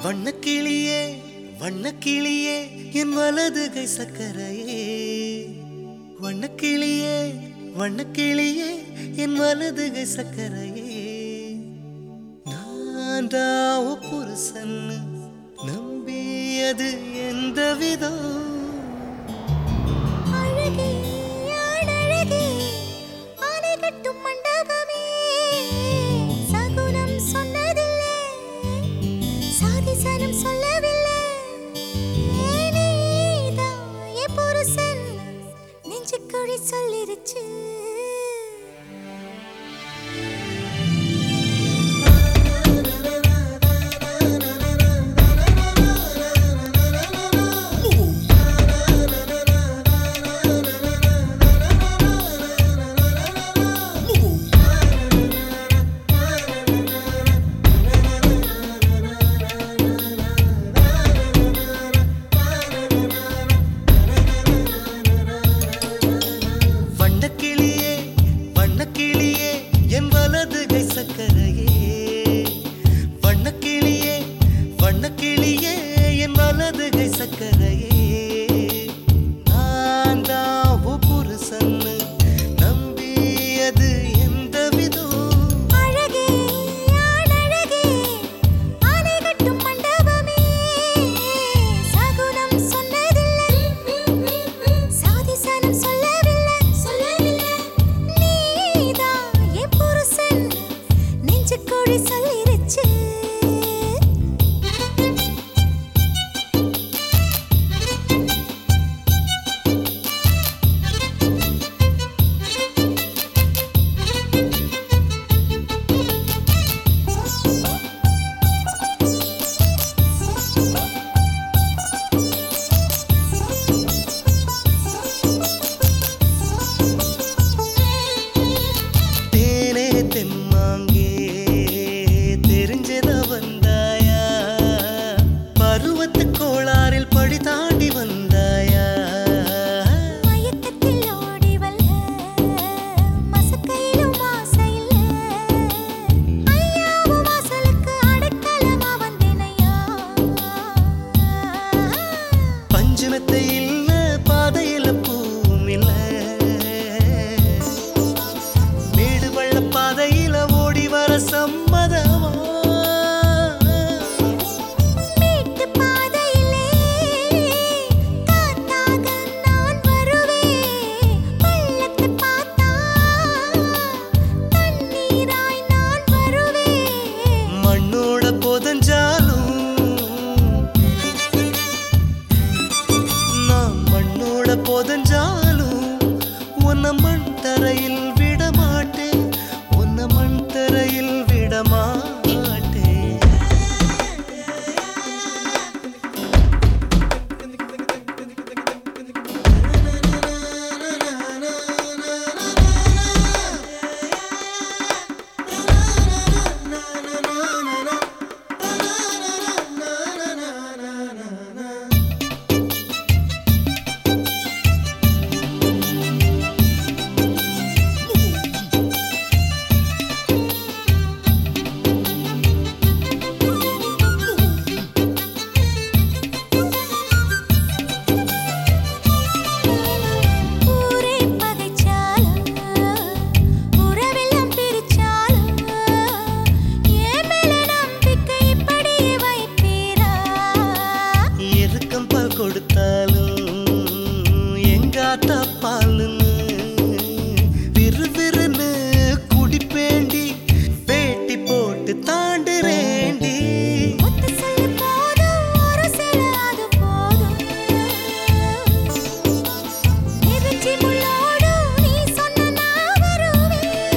வண்ணக்கிளியே வண்ணக்கிளியே என் வலது கை சக்கரையே வண்ணக்கிளியே வண்ணக்கிளியே என் வலது கை சக்கரையே நான் தான் உன் புருஷன் நம்பியது எந்த விதம் அழகே ஆடழகே ஆனை கட்டும் மண்டபமே சகுனம் சொன்னதில்லை சாதிசனம் சொல்லவில்லை நீதான் என் புருஷன் நெஞ்சுக்குழி சொல்லிருச்சு வண்ணக்கிளியே வண்ணக்கிளியே என் வலது கை சக்கரையே வண்ணக்கிளியே வண்ணக்கிளியே என் வலது கை சக்கரையே நான் தான் உன் புருஷன் நம்பியது எந்த விதம் அழகே ஆடழகே ஆனை கட்டும் மண்டபமே சகுனம் சொன்னதில்லை சாதிசனம் சொல்லவில்லை சொல்லவில்லை நீதான் என் புருஷன் நெஞ்சுக்குழி சொல்லிருச்சு தேனே தெம்மாங்கே தெரிஞ்சத வந்தாயா பருவத்து கோளாறில் படி தாண்டி வந்தாயா மயக்கத்தில் ஓடி வல்ல மசக்கையிலும் ஆசை இல்ல ஐயாவும் வாசலுக்கு அடைக்கலமா வந்தேனையா பஞ்சமத்தை இல்ல பாதையில பூவும் இல்ல மேடு பள்ள பாதையில ஓடி வர சம்மதமா மீட்டு பாதையிலே காத்தாக நான் வருவேன் பள்ளத்தை பார்த்தா தண்ணீராய் நான் வருவேன் மண்ணோட புதஞ்சாலும் நான் மண்ணோட புதஞ்சாலும் உன்னை மண் தரையில் விட மாட்டேன் உன்னை மண் தரையில் விட மாட்டேன் ஊரே பகைச்சாலும் உறவெல்லாம் பிரிச்சாலும் என் மேல நம்பிக்கை இப்படியே வைப்பீரா எருக்கம் பால் கொடுத்தாலும் எங்காத்தா பாலுன்னு விறுவிறுன்னு குடிப்பேண்டி வேட்டி போட்டு தாண்டுறேண்டி ஒத்த சொல்லு போதும் ஒரு சில அது போதும் எரிச்சி முள்ளோடு நீ சொன்ன நான் வருவேன்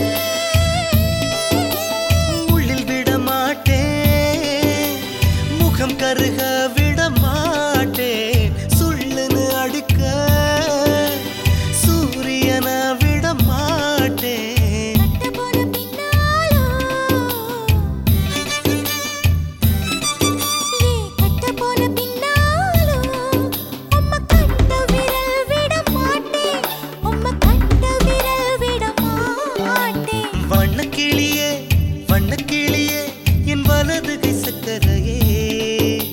உள்ளில் விட மாட்டேன் முகம் கருக விட மாட்டேன் சுள்ளுன்னு அடுக்க சூரியனை விட மாட்டேன் கட்ட போன பின்னாலும் ஏ கட்ட போன பின்னாலும் உம்ம கட்ட விரல் விட மாட்டேன் உம்ம கட்ட விரல் விட மாட்டேன் வண்ணக்கிளியே வண்ணக்கிளியே என் வலது கை சக்கரையே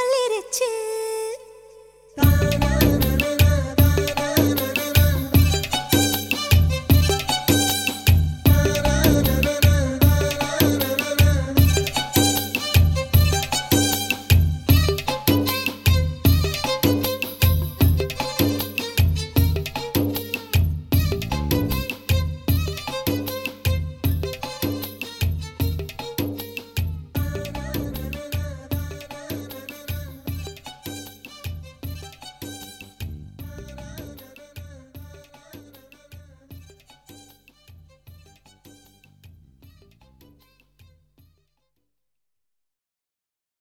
சொல்லிருச்சு